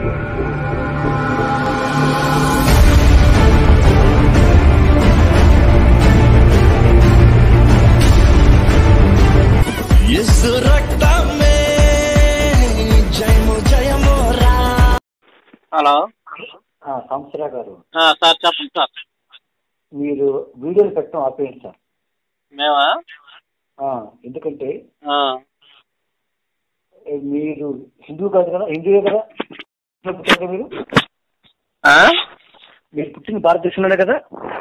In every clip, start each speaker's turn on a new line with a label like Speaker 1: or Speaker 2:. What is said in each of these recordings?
Speaker 1: యేసు రక్తమే జయము జయము రా
Speaker 2: హలో
Speaker 3: సంవత్సరా గారు
Speaker 2: ఆ, సార్ చెప్పండి సార్
Speaker 3: మీరు వీడియోలు పెట్టడం ఆపేయండి సార్
Speaker 2: మేమా
Speaker 3: ఆ, ఎందుకంటే
Speaker 2: ఆ,
Speaker 3: ఏ, మీరు హిందూ కాదు కదా హిందూయే కదా ఎక్కడ పుట్టారు మీరు
Speaker 2: ఆ?
Speaker 3: మీరు పుట్టిన భారతదేశంలోనే కదా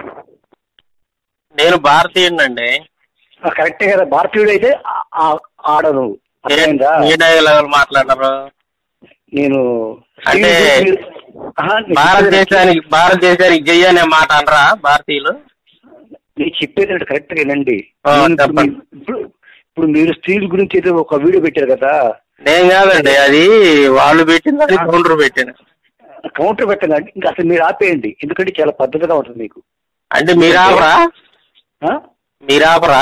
Speaker 2: నేను భారతీయుడినండి
Speaker 3: ఆ, కరెక్టే కదా భారతీయుడు అయితే ఆ- ఆ- ఆడను అర్థమైందా
Speaker 2: ఏ డైలాగులు మాట్లాడరు
Speaker 3: నేను
Speaker 2: అంటే
Speaker 3: ఆహా, నేను
Speaker 2: భారతదేశానికి భారతదేశానికి జై అనే మాట అనరా భారతీయులు
Speaker 3: నేను చెప్పేది కరెక్ట్ గా వినండి
Speaker 2: ఆ,
Speaker 3: నేను
Speaker 2: చెప్పండి.
Speaker 3: ఇప్పుడు ఇప్పుడు మీరు స్త్రీల గురించి ఏదో ఒక వీడియో పెట్టారు కదా
Speaker 2: నేను కాదండి అది వాళ్ళు పెట్టింది అది కౌంటర్ పెట్టాను
Speaker 3: కౌంటర్ పెట్టండి ఇంకా అసలు మీరు ఆపేయండి ఎందుకంటే చాలా పద్ధతిగా ఉంటుంది మీకు
Speaker 2: అంటే మీరు ఆపరా
Speaker 3: ఆ?
Speaker 2: మీరు ఆపరా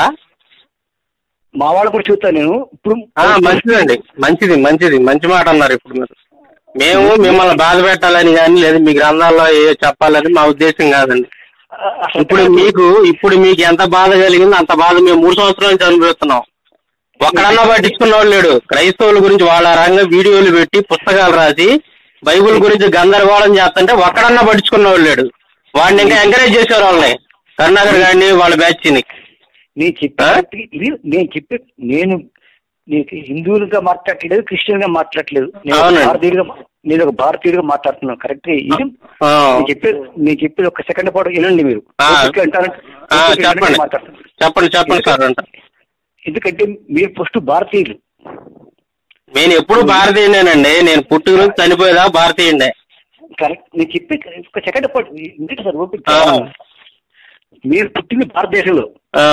Speaker 3: మా వాళ్ళు కూడా చూస్తాను నేను ఇప్పుడు
Speaker 2: ఆ, మంచిదండి మంచిది మంచిది మంచి మాట అన్నారు ఇప్పుడు మీరు మేము మిమ్మల్ని బాధ పెట్టాలని కానీ లేదు మీ గ్రంథాల్లో ఏ చెప్పాలని మా ఉద్దేశం కాదండి
Speaker 3: అసలు
Speaker 2: ఇప్పుడు మీకు ఇప్పుడు మీకు ఎంత బాధ కలిగిందో అంత బాధ మేము మూడు సంవత్సరాల నుంచి అనుభవిస్తున్నాం ఒక్కడన్నా పట్టించుకున్న వాళ్ళు లేడు క్రైస్తవుల గురించి వాళ్ళ రంగ వీడియోలు పెట్టి పుస్తకాలు రాసి బైబిల్ గురించి గందరగోళం చేస్తుంటే ఒక్కడన్నా పట్టించుకున్న వాళ్ళు లేడు వాడిని ఇంకా ఎంకరేజ్ చేసేవారు వాళ్ళని కరుణాకర్ గారిని వాళ్ళ బ్యాచ్ని
Speaker 3: నేను చెప్పే ఇది నేను చెప్పే నేను నీకు హిందువులుగా మాట్లాడట్లేదు క్రిస్టియన్ గా మాట్లాడట్లేదు నేను ఒక
Speaker 2: అవునండి.
Speaker 3: భారతీయుడిగా నేను ఒక భారతీయుడిగా మాట్లాడుతున్నాను కరెక్ట్ ఇది
Speaker 2: ఆ,
Speaker 3: నేను చెప్పేది నేను చెప్పేది ఒక సెకండ్ పాటు వినండి మీరు
Speaker 2: ఆ.
Speaker 3: ఓపిక అంటారంటే
Speaker 2: ఆ,
Speaker 3: ఓపిక వినండి,
Speaker 2: చెప్పండి
Speaker 3: మాట్లాడతాను
Speaker 2: చెప్పండి చెప్పండి సార్ అంట
Speaker 3: ఎందుకంటే మీరు ఫస్ట్ భారతీయులు
Speaker 2: నేను ఎప్పుడు భారతీయుడేనండి నేను పుట్టుక నుంచి చనిపోయేదా భారతీయుడే
Speaker 3: కరెక్ట్ నేను చెప్పే ఒక సెకండ్ పాటు ఎందుకు సార్ ఓపిక
Speaker 2: ఆ.
Speaker 3: మీరు పుట్టింది భారతదేశంలో
Speaker 2: ఆ,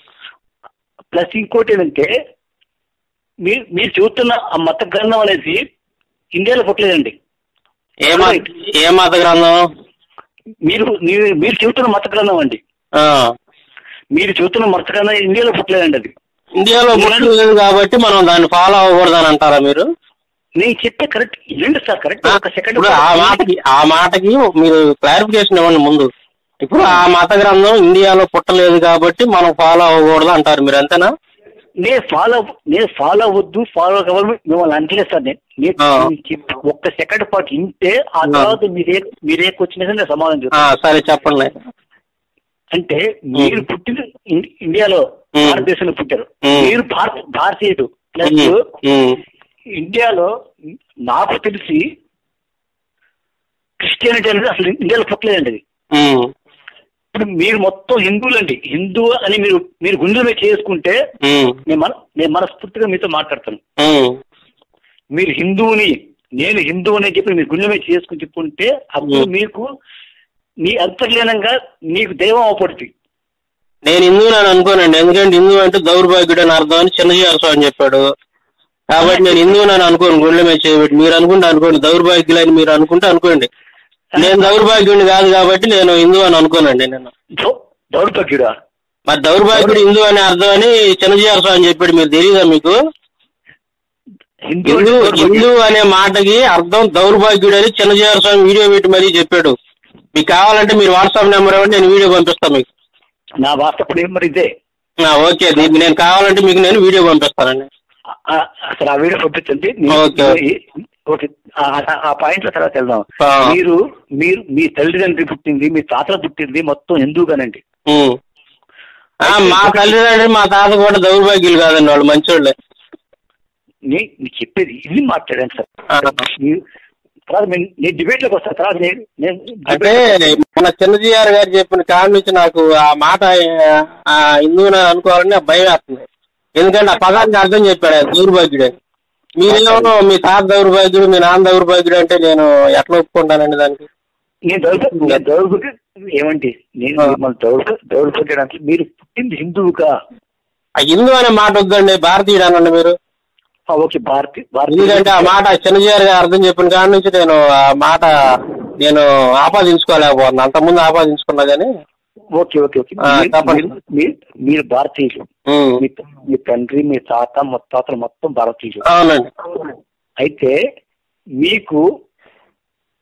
Speaker 3: ప్లస్ ఇంకోటి ఏంటంటే మీరు మీరు చూస్తున్న ఆ మత గ్రంథం అనేది ఇండియాలో పుట్టలేదండి
Speaker 2: ఏ మత ఏ మత గ్రంథం
Speaker 3: మీరు మీరు మీరు చెబుతున్న మత గ్రంథం అండి
Speaker 2: ఆ,
Speaker 3: మీరు చెబుతున్న మత గ్రంథం ఇండియాలో పుట్టలేదండి అది
Speaker 2: ఇండియాలో పుట్టలేదు కాబట్టి మనం దాన్ని ఫాలో అవ్వకూడదని అంటారా మీరు
Speaker 3: నేను చెప్పే కరెక్ట్ ఇదండి సార్ కరెక్ట్ ఒక సెకండ్
Speaker 2: ఇప్పుడు ఆ మాటకి ఆ మాటకి మీరు క్లారిఫికేషన్ ఇవ్వండి ముందు ఇప్పుడు ఆ మత గ్రంథం ఇండియాలో పుట్టలేదు కాబట్టి మనం ఫాలో అవ్వకూడదు అంటారు మీరు అంతేనా
Speaker 3: నేను ఫాలో నేను ఫాలో అవ్వద్దు ఫాలో అవ్వాలి మిమ్మల్ని అంటలేదు సార్ నేను నేను
Speaker 2: ఆ.
Speaker 3: నేను చెప్ప- ఒక్క సెకండ్ పాటు ఇంటే ఆ తర్వాత మీరే మీరే వచ్చినా సరే నేను సమాధానం
Speaker 2: ఆ,
Speaker 3: చెప్తాను
Speaker 2: సరే చెప్పండి
Speaker 3: అంటే మీరు పుట్టిన ఇం- ఇండియాలో
Speaker 2: ఉమ్.
Speaker 3: భారతదేశంలో పుట్టారు
Speaker 2: ఉమ్.
Speaker 3: మీరు భారత భారతీయుడు ప్లస్
Speaker 2: ఉమ్, ఉమ్,
Speaker 3: ఇండియాలో నాకు తెలిసి క్రిస్టియానిటీ అనేది అసలు ఇండియాలో పుట్టలేదండి అది
Speaker 2: ఉమ్,
Speaker 3: ఇప్పుడు మీరు మొత్తం హిందువులండి హిందూ అని మీరు మీరు గుండెల మీద చేసుకుంటే
Speaker 2: ఉమ్,
Speaker 3: నేను మన నేను మనస్ఫూర్తిగా మీతో మాట్లాడతాను
Speaker 2: ఉమ్.
Speaker 3: మీరు హిందువుని నేను హిందువు అని చెప్పి మీరు గుండెల మీద చేసుకుని చెప్పుకుంటే అప్పుడు
Speaker 2: ఉమ్.
Speaker 3: మీకు నీ అంతర్లీనంగా నీకు దైవం అవపడుతుంది
Speaker 2: నేను హిందూ అని అనుకోనండి ఎందుకంటే హిందూ అంటే దౌర్భాగ్యుడు అని అర్థం అని చిన్నజీఆర్ స్వామి చెప్పాడు కాబట్టి నేను హిందూ అని అనుకోను గుండె మీద చేయబెట్టి మీరు అనుకుంటే అనుకోండి దౌర్భాగ్యులు అని మీరు అనుకుంటే అనుకోండి నేను దౌర్భాగ్యుడిని కాదు కాబట్టి నేను హిందూ అని అనుకోనండి నేను
Speaker 3: దౌ- దౌర్భాగ్యుడా
Speaker 2: మరి దౌర్భాగ్యుడు హిందూ అనే అర్థం అని చిన్నజీఆర్ స్వామి చెప్పాడు మీరు తెలియదా మీకు
Speaker 3: హిందూ
Speaker 2: హిందూ
Speaker 3: అంటే దౌర్భాగ్యుడు.
Speaker 2: హిందూ అనే మాటకి అర్థం దౌర్భాగ్యుడు అని చిన్నజీఆర్ స్వామి వీడియో పెట్టి మరీ చెప్పాడు మీకు కావాలంటే మీరు వాట్సాప్ నెంబర్ ఇవ్వండి నేను వీడియో పంపిస్తాను మీకు
Speaker 3: నా వాస్తప్పుడు ఏం మరి ఇదే
Speaker 2: ఆ, ఓకే దీనికి నేను కావాలంటే మీకు నేను వీడియో పంపిస్తానండి
Speaker 3: ఆ- ఆ- అసలు ఆ వీడియో పంపించండి మీ-
Speaker 2: ఓకే.
Speaker 3: ఈ- ఓకే ఆ- ఆ- ఆ పాయింట్ లో తర్వాత వెళ్దాం
Speaker 2: ఆ.
Speaker 3: మీరు మీరు మీ తల్లిదండ్రి పుట్టింది మీ తాతల పుట్టింది మొత్తం హిందూగానండి
Speaker 2: ఉమ్. ఆ, మా తల్లిదండ్రులు మా తాత కూడా దౌర్భాగ్యులు కాదండి వాళ్ళు మంచోళ్ళే
Speaker 3: నే- నేను చెప్పేది ఇది మాట్లాడాను సార్
Speaker 2: ఆ.
Speaker 3: మీరు- తర్వాత నేను నేను డిబేట్ లోకి వస్తాను తర్వాత నేను నేను
Speaker 2: అంటే మన చిన్నజీఆర్ గారు చెప్పిన కాడి నుంచి నాకు ఆ మాట ఆ హిందువుని అనుకోవాలని నాకు భయం వేస్తుంది ఎందుకంటే ఆ పదానికి అర్థం చెప్పాడు ఆయన దౌర్భాగ్యుడే మీరేమో మీ తాత దౌర్భాగ్యుడు మీ నాన్న దౌర్భాగ్యుడు అంటే నేను ఎట్లా ఒప్పుకుంటానండి దానికి
Speaker 3: నేను దౌర్భ నేను దౌర్భాగ్య ఏమండి నేను
Speaker 2: ఆ.
Speaker 3: మిమ్మల్ని దౌర్భ దౌర్భాగ్యడానికి మీరు పుట్టింది హిందువుగా
Speaker 2: ఆ హిందూ అనే మాట వద్దండి భారతీయుడు అనండి మీరు
Speaker 3: ఆ, ఓకే భారతి
Speaker 2: ఎందుకంటే ఆ మాట చిన్నజీఆర్ గారు అర్థం చెప్పిన కాడి నుంచి నేను ఆ మాట నేను ఆపాదించుకోలేకపోతున్నాను అంతకుముందు ఆపాదించుకున్నా కానీ
Speaker 3: ఓకే ఓకే ఓకే
Speaker 2: ఆ,
Speaker 3: మీరు-
Speaker 2: చెప్పండి.
Speaker 3: మీరు- మీరు మీరు భారతీయులు
Speaker 2: ఉమ్,
Speaker 3: మీ మీ తండ్రి మీ తాత ముత్తాతలు మొత్తం భారతీయులు
Speaker 2: అవునండి
Speaker 3: అయితే మీకు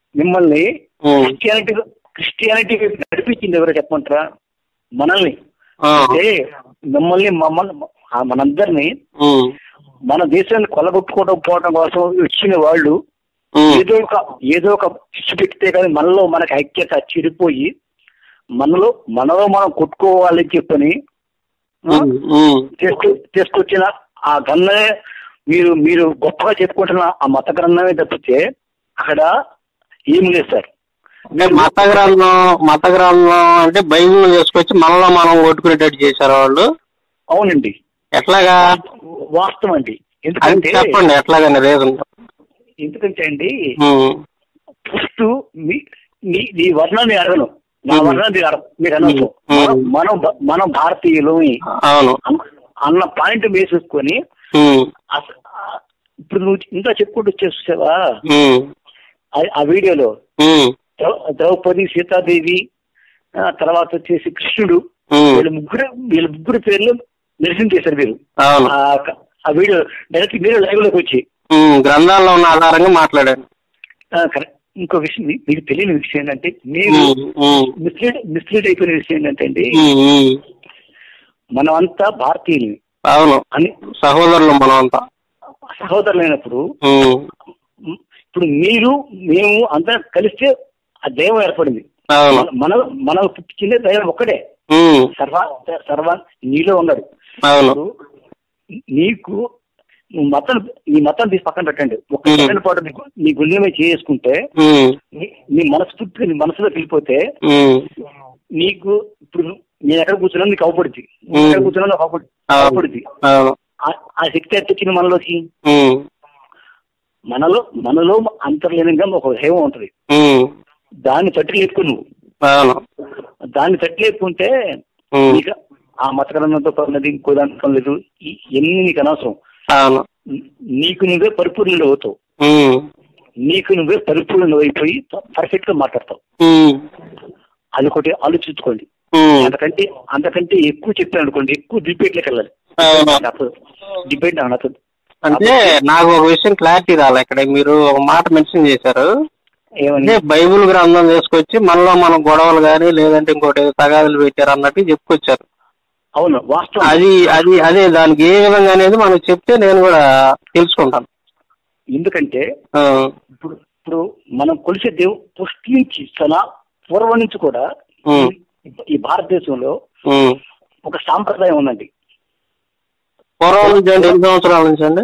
Speaker 3: మిమ్మల్ని
Speaker 2: ఉమ్,
Speaker 3: క్రిస్టియానిటీ క్రిస్టియానిటీ వైపు నడిపించింది ఎవరో చెప్పమంటారా మనల్ని
Speaker 2: ఆ,
Speaker 3: అంటే మిమ్మల్ని మమ్మల్ని ఆ మనందరినీ
Speaker 2: ఉమ్,
Speaker 3: మన దేశాన్ని కొలగొట్టుకోవడం పోవడం కోసం వచ్చిన వాళ్ళు
Speaker 2: ఉమ్,
Speaker 3: ఏదో ఒక ఏదో ఒక శిక్ష పెడితే కానీ మనలో మనకి ఐక్యత చెడిపోయి మనలో మనలో మనం కొట్టుకోవాలని చెప్పని ఆ,
Speaker 2: ఉమ్, ఉమ్,
Speaker 3: తీసుకు తీసుకొచ్చిన ఆ గన్నమే మీరు మీరు గొప్పగా చెప్పుకుంటున్న ఆ మత గ్రంథమే తప్పితే అక్కడ ఏం లేదు సార్
Speaker 2: అంటే మత గ్రంథం మత గ్రంథం అంటే బైబిల్ తీసుకొచ్చి మనలో మనం కొట్టుకునేటట్టు చేశారు వాళ్ళు
Speaker 3: అవునండి
Speaker 2: ఎట్లాగా
Speaker 3: వాస్తవం అండి
Speaker 2: అది
Speaker 3: ఎందుకంటే
Speaker 2: చెప్పండి ఎట్లాగని రీజన్
Speaker 3: ఎందుకంటే అండి
Speaker 2: ఉమ్,
Speaker 3: ఫస్ట్ మీ నీ నీ వర్ణాన్ని అడగను నా
Speaker 2: మ్మ్.
Speaker 3: వర్ణాన్ని అడగ మీరు అనొచ్చు
Speaker 2: మ్మ్.
Speaker 3: మనం- మనం భ- మనం భారతీయులు
Speaker 2: అవును
Speaker 3: అన్న పాయింట్ వేసేసుకొని
Speaker 2: ఉమ్,
Speaker 3: అస- ఆ, ఇప్పుడు నువ్వు ఇంకా చెప్పుకుంటూ వచ్చేసావా
Speaker 2: ఉమ్,
Speaker 3: ఆ- ఆ వీడియోలో
Speaker 2: ఉమ్,
Speaker 3: ద్రౌ- ద్రౌపది సీతాదేవి ఆ, తర్వాత వచ్చేసి కృష్ణుడు
Speaker 2: ఉమ్,
Speaker 3: వీళ్ళ ముగ్గురు వీళ్ళ ముగ్గురు పేర్లు మెన్షన్ చేశారు మీరు
Speaker 2: అవును
Speaker 3: ఆ ఆ వీడియో డైరెక్ట్ మీరు లైవ్ లోకి వచ్చి
Speaker 2: ఉమ్, గ్రంథాల్లో ఉన్న ఆధారంగా మాట్లాడాను
Speaker 3: ఆ, కరెక్ట్. ఇంకో విషయం మీ- మీకు తెలియని విషయం ఏంటంటే మీరు
Speaker 2: ఉమ్, ఉమ్,
Speaker 3: మిస్లీడ్ మిస్లీడ్ అయిపోయిన విషయం ఏంటంటే అండి
Speaker 2: ఉమ్, ఉమ్,
Speaker 3: మనమంతా భారతీయులు
Speaker 2: అవును
Speaker 3: అని
Speaker 2: సహోదరులు మనం అంతా
Speaker 3: సహోదరులైనప్పుడు
Speaker 2: ఉమ్,
Speaker 3: ఇప్పుడు మీరు మేము అంతా కలిస్తే ఆ దైవం ఏర్పడింది
Speaker 2: అవును
Speaker 3: మన- మన మనం పుట్టిందే దైవం ఒక్కడే
Speaker 2: ఉమ్,
Speaker 3: సర్వ సర్వ నీలో ఉన్నాడు
Speaker 2: అవును
Speaker 3: ఇప్పుడు నీకు నువ్వు మతం నీ మతం తీసి పక్కన పెట్టండి ఒక
Speaker 2: మ్మ్.
Speaker 3: సెకండ్ పాటు నీకు నీ గుండె మీద చేసుకుంటే
Speaker 2: ఉమ్,
Speaker 3: నీ- నీ మనస్ఫూర్తిగా నీ మనసులోకి వెళ్ళిపోతే
Speaker 2: ఉమ్,
Speaker 3: నీకు ఇప్పుడు నేను ఎక్కడ కూర్చున్నా నీకు అవపడుద్ది
Speaker 2: మ్మ్.
Speaker 3: ఎక్కడ కూర్చున్నా నాకు అవపడు-
Speaker 2: అవును.
Speaker 3: అవపడుద్ది
Speaker 2: అవును
Speaker 3: ఆ- ఆ శక్తి ఎట్టొచ్చింది మనలోకి
Speaker 2: ఉమ్,
Speaker 3: మనలో మనలో అంతర్లీనంగా ఒక దైవం ఉంటుంది
Speaker 2: ఉమ్,
Speaker 3: దాన్ని తట్టి లేపుకో నువ్వు
Speaker 2: అవును
Speaker 3: దాన్ని తట్టి లేపుకుంటే
Speaker 2: ఉమ్,
Speaker 3: నీకు ఆ మత గ్రంథంతో పడినది ఇంకో దాంతో లేదు ఈ- ఎన్ని నీకు అనవసరం
Speaker 2: అవును
Speaker 3: నీకు నువ్వే పరిపూర్ణుడు అవుతావు
Speaker 2: ఉమ్,
Speaker 3: నీకు నువ్వే పరిపూర్ణ అయిపోయి పర్ఫెక్ట్ గా మాట్లాడతావు
Speaker 2: ఉమ్,
Speaker 3: అది ఒకటి ఆలోచించుకోండి
Speaker 2: ఉమ్,
Speaker 3: అంతకంటే అంతకంటే ఎక్కువ చెప్పాను అనుకోండి ఎక్కువ డిబేట్లోకి వెళ్ళాలి
Speaker 2: అవును
Speaker 3: డిబేట్ నాకు నచ్చదు.
Speaker 2: అంటే నాకు ఒక విషయం క్లారిటీ రాలే ఇక్కడ మీరు ఒక మాట మెన్షన్ చేశారు
Speaker 3: ఏమని
Speaker 2: అంటే బైబిల్ గ్రంథం తీసుకొచ్చి మనలో మనం గొడవలు కానీ లేదంటే ఇంకోటి ఏదో తగాదులు పెట్టారు అన్నట్టు చెప్పుకొచ్చారు
Speaker 3: అవును వాస్తవం
Speaker 2: అది అది అదే దానికి ఏ విధంగా అనేది మనకు చెప్తే నేను కూడా తెలుసుకుంటాను
Speaker 3: ఎందుకంటే
Speaker 2: ఆ,
Speaker 3: ఇప్పుడు ఇప్పుడు మనం కొలిసే దేవు ఫస్ట్ నుంచి చాలా పూర్వం నుంచి కూడా
Speaker 2: ఉమ్,
Speaker 3: ఈ- ఈ భారతదేశంలో
Speaker 2: ఉమ్.
Speaker 3: ఒక సాంప్రదాయం ఉందండి
Speaker 2: పూర్వం నుంచి అంటే ఎన్ని సంవత్సరాల నుంచి అండి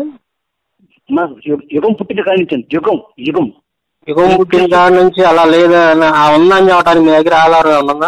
Speaker 3: మన యు- యుగం పుట్టిన కాడి నుంచి అండి. యుగం యుగం
Speaker 2: యుగం పుట్టిన కాడి నుంచి అలా లేదా ఆ ఉందని చెప్పడానికి మీ దగ్గర ఆధారం ఏమన్నా ఉందా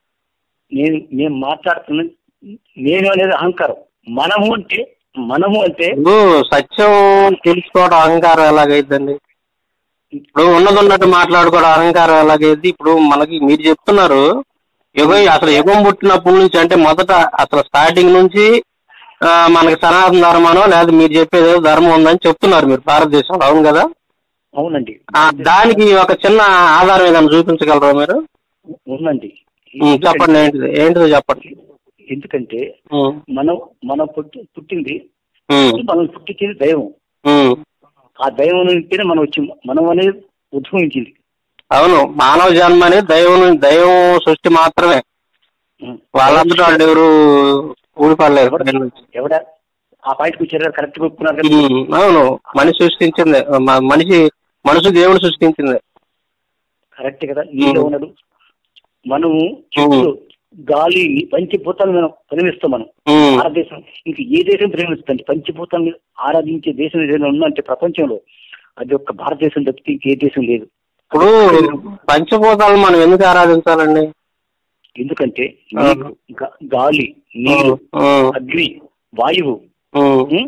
Speaker 3: నేను నేను మాట్లాడుతున్న నేను అనేది అహంకారం మనము అంటే మనము అంటే
Speaker 2: ఇప్పుడు సత్యం తెలుసుకోవడం అహంకారం ఎలాగైందండి ఇప్పుడు ఉన్నది ఉన్నట్టు మాట్లాడుకోవడం అహంకారం ఎలాగైంది ఇప్పుడు మనకి మీరు చెప్తున్నారు యుగం అసలు యుగం పుట్టినప్పటి నుంచి అంటే మొదట అసలు స్టార్టింగ్ నుంచి ఆ, మనకి సనాతన ధర్మనో లేదా మీరు చెప్పేది ఏదో ధర్మం ఉందని చెప్తున్నారు మీరు భారతదేశంలో అవును కదా
Speaker 3: అవునండి
Speaker 2: ఆ, దానికి ఒక చిన్న ఆధారం ఏదైనా చూపించగలరా మీరు
Speaker 3: ఉందండి
Speaker 2: ఉమ్, చెప్పండి ఏంటిది ఏంటిదో చెప్పండి
Speaker 3: ఎందుకంటే
Speaker 2: ఉమ్,
Speaker 3: మనం మనం పుట్టి పుట్టింది
Speaker 2: ఉమ్,
Speaker 3: మనం పుట్టించింది దైవం
Speaker 2: ఉమ్.
Speaker 3: ఆ దైవం నుంచినే మనం వచ్చి మనం అనేది ఉద్భవించింది
Speaker 2: అవును మానవ జన్మ అనేది దైవం నుంచి- దైవం సృష్టి మాత్రమే వాళ్ళంతటా వాళ్ళు ఎవరు ఊడిపడలేరు
Speaker 3: ఎవడ ఎవడ ఆ పాయింట్కి వచ్చారు కరెక్ట్ ఒప్పుకున్నారు కదా
Speaker 2: ఉమ్, అవును మనిషి సృష్టించింది మ- మనిషి మనసు దేవుడు సృష్టించింది
Speaker 3: కరెక్ట్ కదా నీలో ఉన్నాడు మనము చెట్లు గాలి పంచభూతాలు మనం ప్రేమిస్తాం మనం
Speaker 2: ఉమ్,
Speaker 3: భారతదేశం ఇంక ఏ దేశం ప్రేమిస్తుంది పంచభూతాన్ని ఆరాధించే దేశం ఏదైనా ఉందంటే ప్రపంచంలో అది ఒక్క భారతదేశం తప్పితే ఇంకే దేశం లేదు
Speaker 2: ఇప్పుడు పంచభూతాలను మనం ఎందుకు ఆరాధించాలండి
Speaker 3: ఎందుకంటే నీరు, గా- గాలి నీరు
Speaker 2: ఉమ్,
Speaker 3: అగ్ని వాయువు
Speaker 2: ఉమ్,
Speaker 3: ఉం?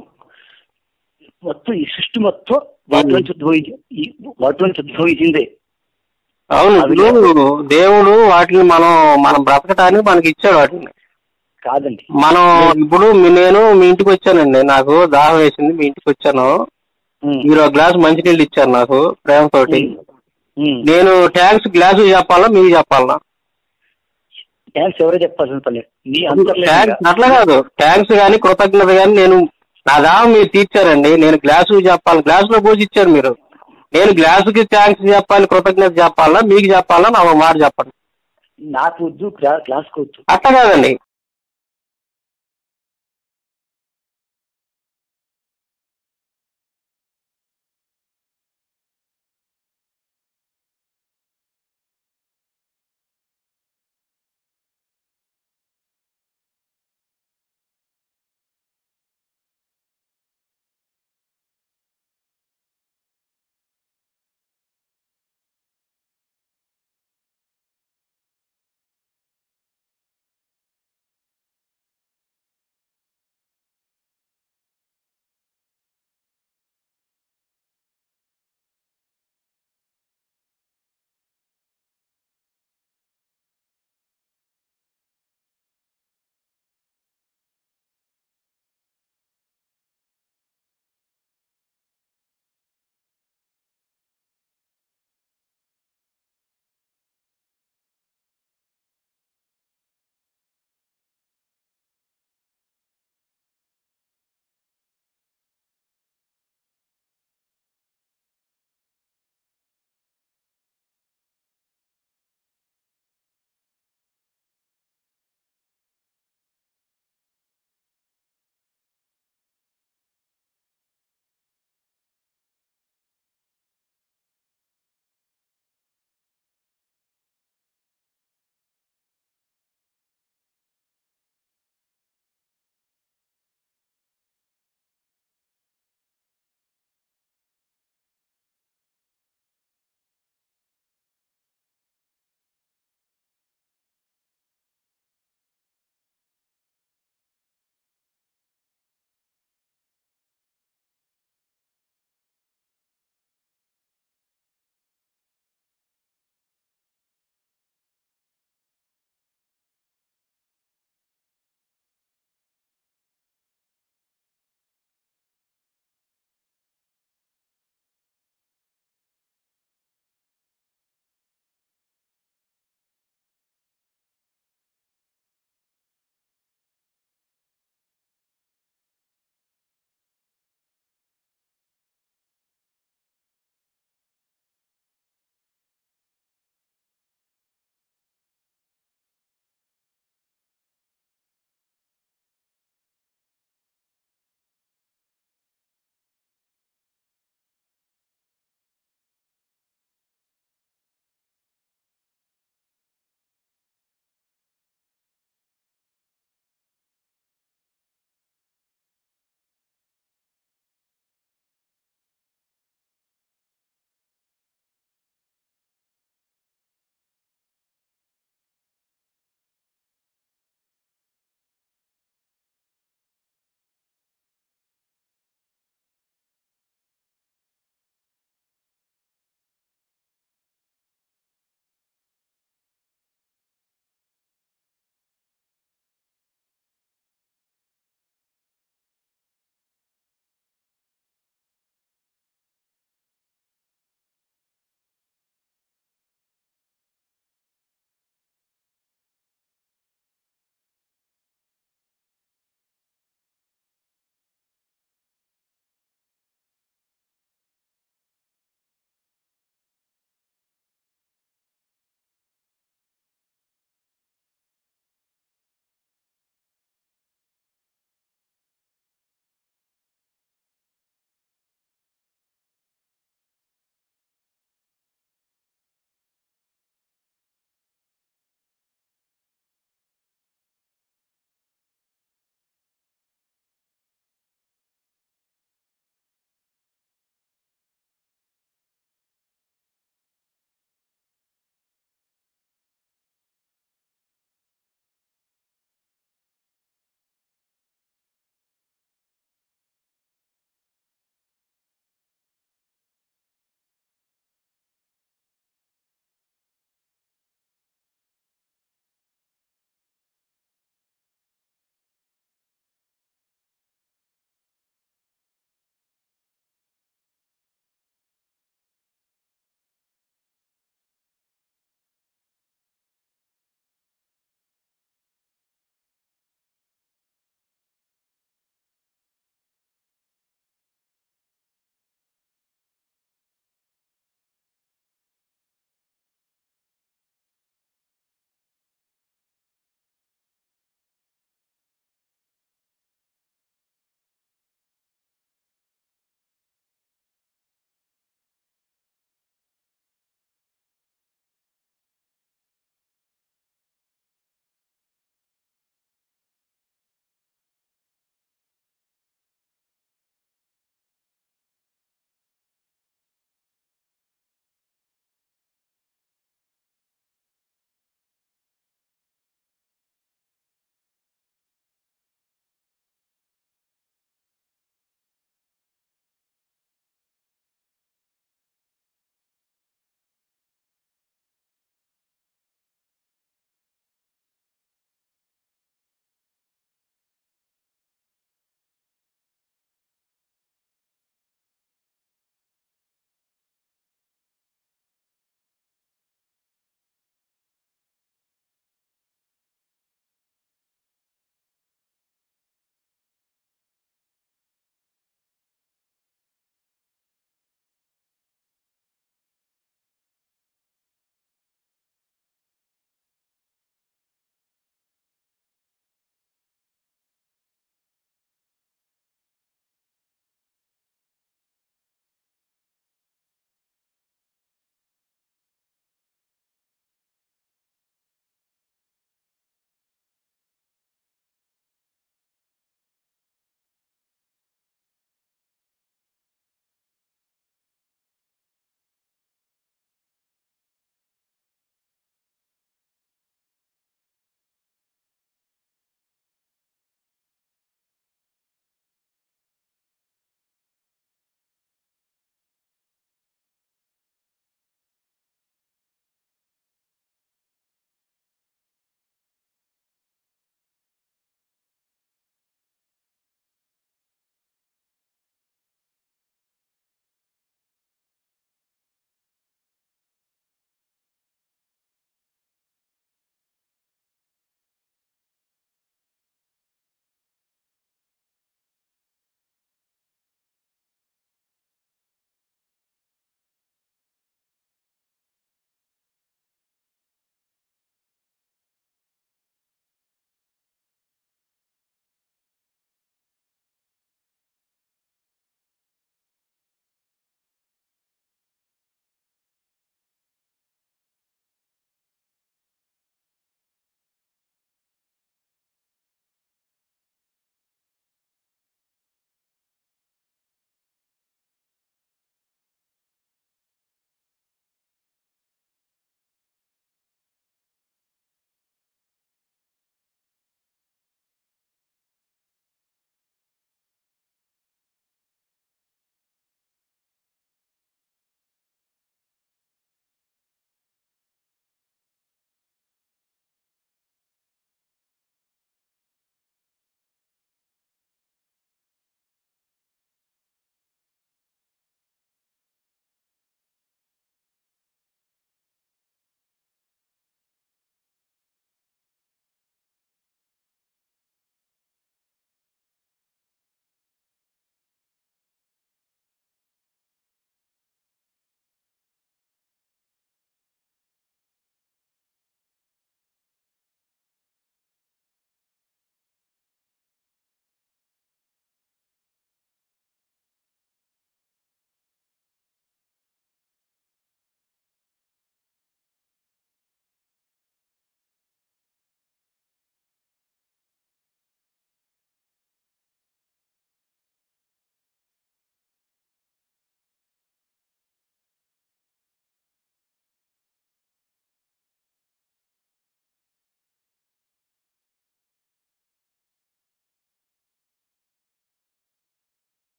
Speaker 3: మొత్తం ఈ సృష్టి మొత్తం వాటి నుంచి ఉద్భవించి ఈ- వాటి నుంచి ఉద్భవించిందే
Speaker 2: అవును ఇప్పుడు దేవుడు వాటిని మనం మనం బ్రతకటానికి మనకి ఇచ్చాడు వాటిని
Speaker 3: కాదండి
Speaker 2: మనం ఇప్పుడు మీ- నేను మీ ఇంటికి వచ్చానండి నాకు దాహం వేసింది మీ ఇంటికి వచ్చాను
Speaker 3: ఉం.
Speaker 2: మీరు ఒక గ్లాస్ మంచినీళ్ళు ఇచ్చారు నాకు ప్రేమతోటి
Speaker 3: ఉం.
Speaker 2: నేను ట్యాంక్స్ గ్లాసు చెప్పాలా మీకు చెప్పాలా
Speaker 3: థ్యాంక్స్ ఎవరో చెప్పాల్సిన పని లేదు. నీ అంతర్లేనంగా
Speaker 2: ట్యాంక్స్ అట్లా కాదు ట్యాంక్స్ కానీ కృతజ్ఞత కానీ నేను నా దాహం మీరు తీర్చారండి నేను గ్లాసు చెప్పాలి గ్లాసులో పోసి ఇచ్చారు మీరు నేను గ్లాసుకి థ్యాంక్స్ చెప్పాలి కృతజ్ఞత చెప్పాలా మీకు చెప్పాలా నా ఒక మాట చెప్పండి
Speaker 3: నాకు వద్దు క్లా- క్లాస్కి వద్దు
Speaker 2: అట్లా కాదండి